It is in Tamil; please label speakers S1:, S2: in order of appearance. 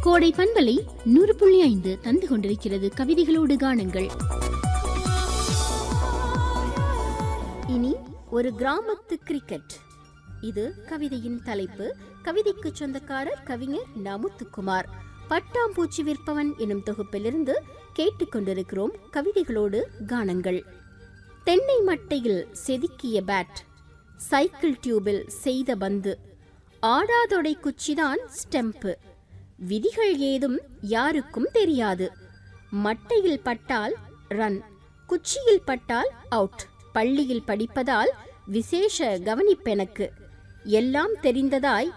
S1: கோடை பண்பலை நூறு புள்ளி ஐந்து தந்து கொண்டிருக்கிறது கவிதைகளோடு காணுங்கள் இனி ஒரு கிராமத்து கிரிக்கெட் இது கவிதையின் தலைப்பு கவிதைக்கு சொந்தக்காரர் கவிஞர் நமுத்துக்குமார் பட்டாம்பூச்சி விற்பவன் எனும் தொகுப்பிலிருந்து கேட்டுக்கொண்டிருக்கிறோம் கவிதைகளோடு காணுங்கள் தென்னை மட்டையில் செதுக்கிய பேட் சைக்கிள் டியூபில் செய்த பந்து ஆடாதொடை குச்சிதான் ஸ்டெம்பு விதிகள் ஏதும் யாருக்கும் தெரியாது மட்டையில் பட்டால் ரன் குச்சியில் பட்டால் அவுட் பள்ளியில் படிப்பதால் விசேஷ கவனிப்பெனக்கு எல்லாம் தெரிந்ததாய்